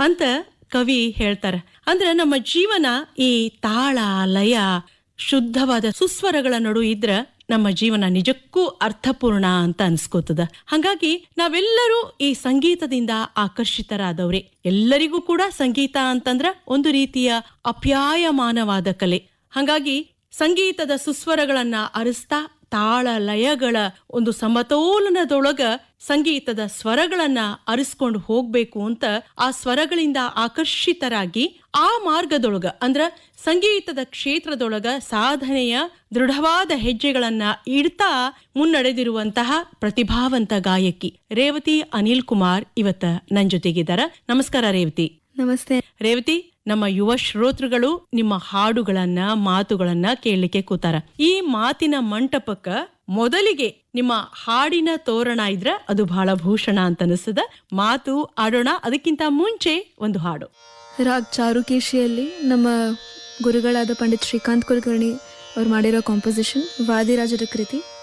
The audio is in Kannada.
ಅಂತ ಕವಿ ಹೇಳ್ತಾರ ಅಂದ್ರೆ ನಮ್ಮ ಜೀವನ ಈ ತಾಳ ಲಯ ಶುದ್ಧವಾದ ಸುಸ್ವರಗಳ ನಡು ಇದ್ರ ನಮ್ಮ ಜೀವನ ನಿಜಕ್ಕೂ ಅರ್ಥಪೂರ್ಣ ಅಂತ ಅನ್ಸ್ಕೋತದ ಹಾಗಾಗಿ ನಾವೆಲ್ಲರೂ ಈ ಸಂಗೀತದಿಂದ ಆಕರ್ಷಿತರಾದವ್ರೆ ಎಲ್ಲರಿಗೂ ಕೂಡ ಸಂಗೀತ ಅಂತಂದ್ರ ಒಂದು ರೀತಿಯ ಅಪ್ಯಾಯಮಾನವಾದ ಕಲೆ ಹಾಗಾಗಿ ಸಂಗೀತದ ಸುಸ್ವರಗಳನ್ನ ಅರಿಸ್ತಾ ತಾಳ ಲಯಗಳ ಒಂದು ಸಮತೋಲನದೊಳಗ ಸಂಗೀತದ ಸ್ವರಗಳನ್ನ ಅರಿಸ್ಕೊಂಡು ಹೋಗ್ಬೇಕು ಅಂತ ಆ ಸ್ವರಗಳಿಂದ ಆಕರ್ಷಿತರಾಗಿ ಆ ಮಾರ್ಗದೊಳಗ ಅಂದ್ರ ಸಂಗೀತದ ಕ್ಷೇತ್ರದೊಳಗ ಸಾಧನೆಯ ದೃಢವಾದ ಹೆಜ್ಜೆಗಳನ್ನ ಇಡ್ತಾ ಮುನ್ನಡೆದಿರುವಂತಹ ಪ್ರತಿಭಾವಂತ ಗಾಯಕಿ ರೇವತಿ ಅನಿಲ್ ಕುಮಾರ್ ಇವತ್ತ ನನ್ ಜೊತೆಗಿದ್ದಾರ ನಮಸ್ಕಾರ ರೇವತಿ ನಮಸ್ತೆ ರೇವತಿ ನಮ್ಮ ಯುವ ಶ್ರೋತೃಗಳು ನಿಮ್ಮ ಹಾಡುಗಳನ್ನ ಮಾತುಗಳನ್ನ ಕೇಳಲಿಕ್ಕೆ ಕೂತಾರ ಈ ಮಾತಿನ ಮಂಟಪಕ್ಕ ಮೊದಲಿಗೆ ನಿಮ್ಮ ಹಾಡಿನ ತೋರಣ ಇದ್ರ ಅದು ಬಹಳ ಭೂಷಣ ಅಂತ ಅನಿಸ್ತದ ಮಾತು ಆಡೋಣ ಅದಕ್ಕಿಂತ ಮುಂಚೆ ಒಂದು ಹಾಡು ರಾಗ್ ಚಾರುಕೇಶಿಯಲ್ಲಿ ನಮ್ಮ ಗುರುಗಳಾದ ಪಂಡಿತ್ ಶ್ರೀಕಾಂತ್ ಕುಲಕರ್ಣಿ ಅವ್ರು ಮಾಡಿರೋ ಕಾಂಪೋಸಿಷನ್ ವಾದಿರಾಜರ ಕೃತಿ